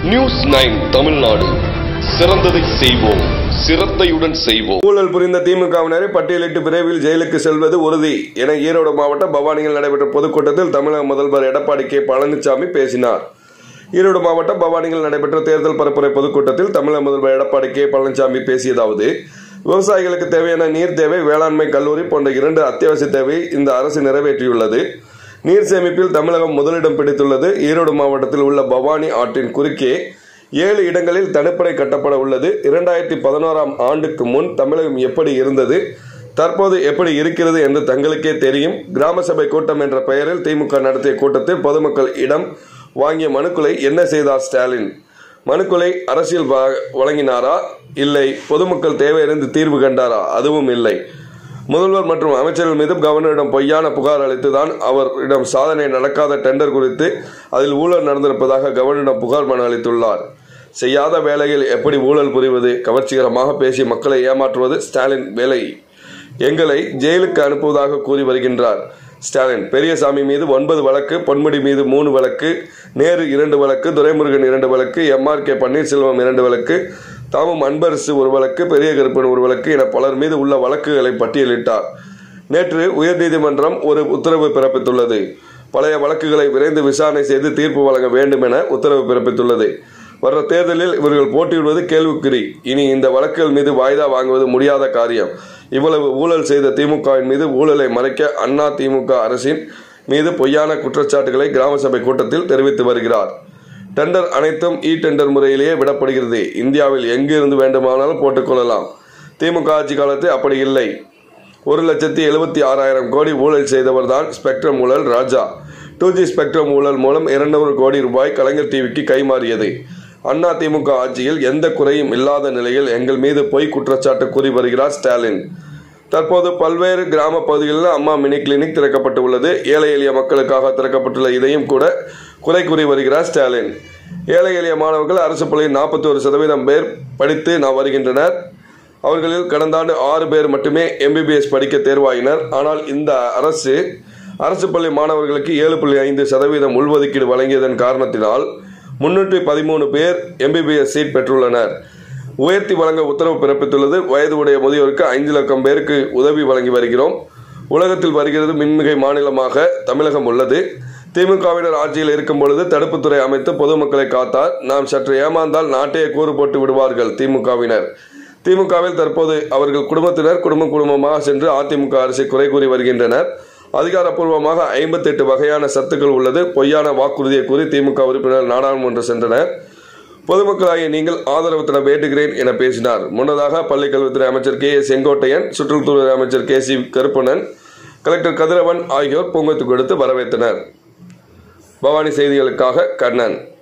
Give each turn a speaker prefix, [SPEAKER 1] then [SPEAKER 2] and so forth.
[SPEAKER 1] news nine Tamil Nadu சிறந்ததை செய்வோம் சிரத்தையுடன் செய்வோம்
[SPEAKER 2] ஊழல் புரிந்த திமுகவினரை பட்டியலிட்டு விரைவில் ஜெயிலுக்கு செல்வது உறுதி என ஈரோடு மாவட்டம் பவானியில் நடைபெற்ற பொதுக்கூட்டத்தில் தமிழக முதல்வர் எடப்பாடி கே பழனிசாமி பேசினார் ஈரோடு மாவட்டம் பவானியில் நடைபெற்ற தேர்தல் பரப்புரை பொதுக்கூட்டத்தில் தமிழக முதல்வர் எடப்பாடி கே பழனிசாமி பேசியதாவது விவசாயிகளுக்கு தேவையான நீர் தேவை வேளாண்மை கல்லூரி போன்ற இரண்டு அத்தியாவசிய தேவை இந்த அரசு நிறைவேற்றியுள்ளது நீர் சேமிப்பில் தமிழகம் முதலிடம் பிடித்துள்ளது ஈரோடு மாவட்டத்தில் உள்ள பவானி ஆற்றின் குறுக்கே ஏழு இடங்களில் தடுப்பணை கட்டப்பட உள்ளது இரண்டாயிரத்தி பதினோராம் ஆண்டுக்கு முன் தமிழகம் எப்படி இருந்தது தற்போது எப்படி இருக்கிறது என்று தங்களுக்கே தெரியும் கிராம சபை கூட்டம் என்ற பெயரில் திமுக நடத்திய கூட்டத்தில் பொதுமக்கள் இடம் வாங்கிய மனுக்களை என்ன செய்தார் ஸ்டாலின் மனுக்களை அரசியல் வ- வழங்கினாரா இல்லை பொதுமக்கள் தேவையறிந்து தீர்வு கண்டாரா அதுவும் இல்லை முதல்வர் மற்றும் அமைச்சர்கள் மீது கவர்னரிடம் பொய்யான புகார் அளித்துதான் அவரிடம் சாதனை நடக்காத டெண்டர் குறித்து அதில் ஊழல் நடந்திருப்பதாக கவர்னரிடம் புகார் மனு அளித்துள்ளார் செய்யாத வேலையில் எப்படி ஊழல் புரிவது கவர்ச்சிகரமாக பேசி மக்களை ஏமாற்றுவது ஸ்டாலின் வேலை எங்களை ஜெயிலுக்கு அனுப்புவதாக கூறி வருகின்றார் ஸ்டாலின் பெரியசாமி மீது ஒன்பது வழக்கு பொன்முடி மீது மூணு வழக்கு நேரு இரண்டு வழக்கு துரைமுருகன் இரண்டு வழக்கு எம்ஆர் கே பன்னீர்செல்வம் இரண்டு வழக்கு தாமும் அன்பரசு ஒரு வழக்கு பெரிய கருப்பன் ஒரு வழக்கு என பலர் மீது உள்ள வழக்குகளை பட்டியலிட்டார் நேற்று உயர்நீதிமன்றம் ஒரு உத்தரவு பிறப்பித்துள்ளது பழைய வழக்குகளை விரைந்து விசாரணை செய்து தீர்ப்பு வழங்க வேண்டும் என உத்தரவு பிறப்பித்துள்ளது வர்ற தேர்தலில் இவர்கள் போட்டியிடுவது கேள்விக்குறி இனி இந்த வழக்குகள் மீது வாய்தா வாங்குவது முடியாத காரியம் இவ்வளவு ஊழல் செய்த திமுகவின் மீது ஊழலை மறைக்க அண்ணா திமுக அரசின் மீது பொய்யான குற்றச்சாட்டுகளை கிராம சபை கூட்டத்தில் தெரிவித்து வருகிறார் டெண்டர் அனைத்தும் இ டெண்டர் முறையிலேயே விடப்படுகிறது இந்தியாவில் எங்கு இருந்து வேண்டுமானாலும் போட்டுக்கொள்ளலாம் திமுக ஆட்சி காலத்தில் அப்படி இல்லை ஒரு லட்சத்தி எழுபத்தி ஆறாயிரம் கோடி ஊழல் செய்தவர் தான் ஸ்பெக்ட்ரம் ஊழல் ராஜா டூ ஜி ஸ்பெக்ட்ரம் ஊழல் மூலம் இருநூறு கோடி ரூபாய் கலைஞர் டிவிக்கு கைமாறியது அண்ணா திமுக ஆட்சியில் எந்த குறையும் இல்லாத நிலையில் எங்கள் மீது பொய் குற்றச்சாட்டு கூறி வருகிறார் ஸ்டாலின் தற்போது பல்வேறு கிராம பகுதிகளில் அம்மா மினி கிளினிக் திறக்கப்பட்டு உள்ளது ஏழை எளிய மக்களுக்காக திறக்கப்பட்டுள்ள இதையும் கூட குறை கூறி வருகிறார் ஸ்டாலின் ஏழை எளிய மாணவர்கள் அரசு பள்ளியில் நாற்பத்தி ஒரு சதவீதம் பேர் படித்து நான் வருகின்றனர் அவர்களில் கடந்த ஆண்டு ஆறு பேர் மட்டுமே எம்பிபிஎஸ் படிக்க தேர்வாயினர் ஆனால் இந்த அரசு அரசு பள்ளி மாணவர்களுக்கு ஏழு புள்ளி ஐந்து சதவீதம் உள்ஒதுக்கீடு வழங்கியதன் காரணத்தினால் முன்னூற்றி பதிமூணு பேர் எம்பிபிஎஸ் சீட் பெற்றுள்ளனர் உயர்த்தி வழங்க உத்தரவு பிறப்பித்துள்ளது வயது உடைய முதியோருக்கு ஐந்து லட்சம் பேருக்கு உதவி வழங்கி வருகிறோம் உலகத்தில் வருகிறது மின்மிகை மாநிலமாக தமிழகம் உள்ளது திமுகவினர் ஆட்சியில் இருக்கும் பொழுது தடுப்புத்துறை அமைத்து பொதுமக்களை காத்தார் நாம் சற்று ஏமாந்தால் நாட்டையே கூறு போட்டு விடுவார்கள் திமுகவினர் திமுகவில் தற்போது அவர்கள் குடும்பத்தினர் குடும்பம் குடும்பமாக சென்று அதிமுக அரசை குறை கூறி வருகின்றனர் அதிகாரப்பூர்வமாக ஐம்பத்தெட்டு வகையான சத்துக்கள் உள்ளது பொய்யான வாக்குறுதியை கூறி திமுக உறுப்பினர் நாடாளுமன்றம் சென்றனர் பொதுமக்களாகிய நீங்கள் ஆதரவு தர வேண்டுகிறேன் என பேசினார் முன்னதாக பள்ளிக்கல்வித்துறை அமைச்சர் கே ஏ செங்கோட்டையன் சுற்றுலாத்துறை அமைச்சர் K C Karuppanan collector Kathiravan ஆகியோர் பூங்கொத்து கொடுத்து வரவேற்றனர் பவானி செய்திகளுக்காக கண்ணன்